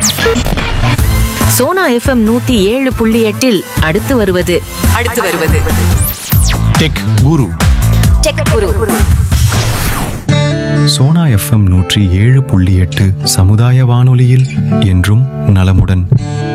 Sona FM நூத்தி ஏழு புள்ளி எட்டில் அடுத்து வருவது அடுத்து வருவது டெக் குரு சோனா எஃப்எம் நூற்றி ஏழு புள்ளி எட்டு சமுதாய வானொலியில் என்றும் நலமுடன்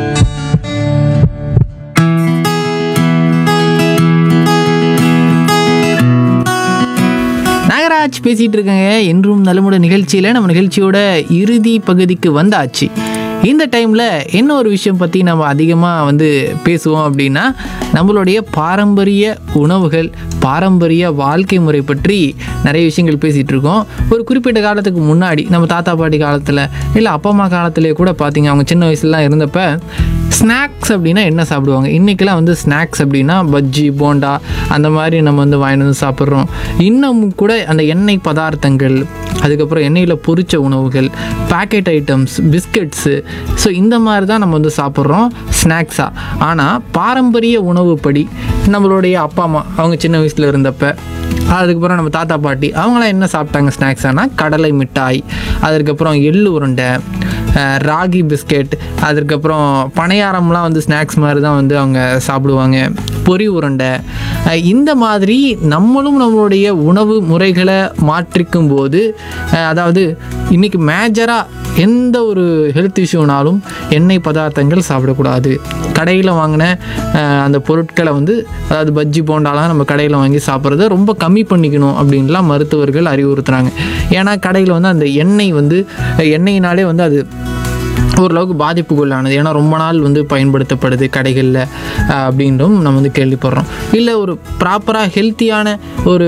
நாகராஜ் பேசிகிட்டு இருக்கேங்க என்றும் நலமுட நிகழ்ச்சியில் நம்ம நிகழ்ச்சியோட இறுதி பகுதிக்கு வந்தாச்சு இந்த டைமில் என்ன ஒரு விஷயம் பற்றி நம்ம அதிகமாக வந்து பேசுவோம் அப்படின்னா நம்மளுடைய பாரம்பரிய உணவுகள் பாரம்பரிய வாழ்க்கை முறை பற்றி நிறைய விஷயங்கள் பேசிகிட்டு இருக்கோம் ஒரு குறிப்பிட்ட காலத்துக்கு முன்னாடி நம்ம தாத்தா பாட்டி காலத்தில் இல்லை அப்பா அம்மா காலத்திலே கூட பார்த்தீங்க அவங்க சின்ன வயசுலலாம் இருந்தப்ப ஸ்நாக்ஸ் அப்படின்னா என்ன சாப்பிடுவாங்க இன்றைக்கெல்லாம் வந்து ஸ்நாக்ஸ் அப்படின்னா பஜ்ஜி போண்டா அந்த மாதிரி நம்ம வந்து வாங்கிட்டு வந்து சாப்பிட்றோம் இன்னமும் கூட அந்த எண்ணெய் பதார்த்தங்கள் அதுக்கப்புறம் எண்ணெயில் பொரிச்ச உணவுகள் பேக்கெட் ஐட்டம்ஸ் பிஸ்கட்ஸு ஸோ இந்த மாதிரி தான் நம்ம வந்து சாப்பிட்றோம் ஸ்நாக்ஸாக ஆனால் பாரம்பரிய உணவுப்படி நம்மளுடைய அப்பா அம்மா அவங்க சின்ன வயசில் இருந்தப்ப அதுக்கப்புறம் நம்ம தாத்தா பாட்டி அவங்களாம் என்ன சாப்பிட்டாங்க ஸ்நாக்ஸ் ஆனால் கடலை மிட்டாய் அதுக்கப்புறம் எள்ளு உருண்டை அஹ், ராகி பிஸ்கெட் அதுக்கப்புறம் பணியாரம்லாம் வந்து ஸ்நாக்ஸ் மாதிரி தான் வந்து அவங்க சாப்பிடுவாங்க பொரி உருண்டை அஹ், இந்த மாதிரி நம்மளும் நம்மளுடைய உணவு முறைகளை மாற்றிக்கும் போது அஹ், அதாவது இன்றைக்கி மேஜராக எந்த ஒரு ஹெல்த் இஷ்யூனாலும் எண்ணெய் பதார்த்தங்கள் சாப்பிடக்கூடாது கடையில் வாங்கின அஹ், அந்த பொருட்களை வந்து அதாவது பஜ்ஜி போண்டாலாம் நம்ம கடையில் வாங்கி சாப்பிட்றத ரொம்ப கம்மி பண்ணிக்கணும் அப்படின்லாம் மருத்துவர்கள் அறிவுறுத்துறாங்க ஏன்னா கடையில் வந்து அந்த எண்ணெய் வந்து எண்ணெயினாலே வந்து அது ஓரளவுக்கு பாதிப்புக்குள்ளானது ஏன்னா ரொம்ப நாள் வந்து பயன்படுத்தப்படுது கடைகளில் அப்படின்றும் நம்ம வந்து கேள்விப்படுறோம் இல்லை ஒரு ப்ராப்பராக ஹெல்த்தியான ஒரு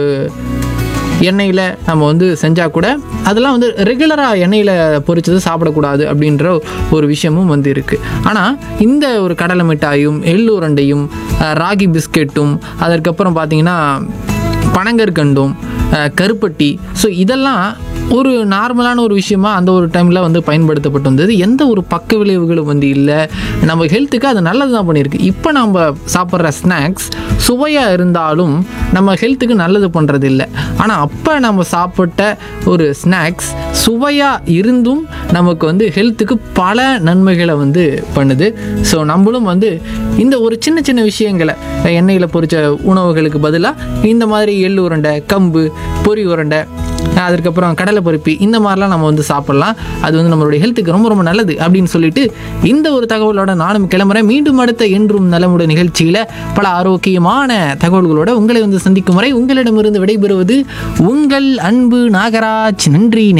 எண்ணெயில் நம்ம வந்து செஞ்சால் கூட அதெல்லாம் வந்து ரெகுலராக எண்ணெயில் பொரிச்சது சாப்பிடக்கூடாது அப்படின்ற ஒரு விஷயமும் வந்து இருக்குது ஆனால் இந்த ஒரு கடலை மிட்டாயும் எள்ளு உருண்டையும் அஹ், ராகி பிஸ்கெட்டும் அதற்கப்புறம் பார்த்தீங்கன்னா பனங்கற்கண்டும் அஹ், கருப்பட்டி ஸோ இதெல்லாம் ஒரு நார்மலான ஒரு விஷயமா அந்த ஒரு டைமில் வந்து பயன்படுத்தப்பட்டு வந்தது எந்த ஒரு பக்க விளைவுகளும் வந்து இல்லை நம்ம ஹெல்த்துக்கு அது நல்லது தான் பண்ணியிருக்கு இப்போ நம்ம சாப்பிட்ற ஸ்நாக்ஸ் சுவையாக இருந்தாலும் நம்ம ஹெல்த்துக்கு நல்லது பண்ணுறது இல்லை ஆனால் அப்போ நம்ம சாப்பிட்ட ஒரு ஸ்நாக்ஸ் சுவையாக இருந்தும் நமக்கு வந்து ஹெல்த்துக்கு பல நன்மைகளை வந்து பண்ணுது ஸோ நம்மளும் வந்து இந்த ஒரு சின்ன சின்ன விஷயங்களை எண்ணெயில் பொரிச்ச உணவுகளுக்கு பதிலாக இந்த மாதிரி எள்ளு உருண்டை கம்பு பொரி உருண்டை அதுக்கப்புறம் கடலை பருப்பி இந்த மாதிரிலாம் நம்ம வந்து சாப்பிட்லாம் அது வந்து நம்மளுடைய ஹெல்த்துக்கு ரொம்ப ரொம்ப நல்லது அப்படின்னு சொல்லிட்டு இந்த ஒரு தகவலோட நானும் கிளம்புறேன் மீண்டும் அடுத்த என்றும் நலமுட நிகழ்ச்சியில் பல ஆரோக்கியமான தகவல்களோட உங்களை வந்து சந்திக்கும் வரை உங்களிடமிருந்து விடைபெறுவது உங்கள் அன்பு நாகராஜ் நன்றி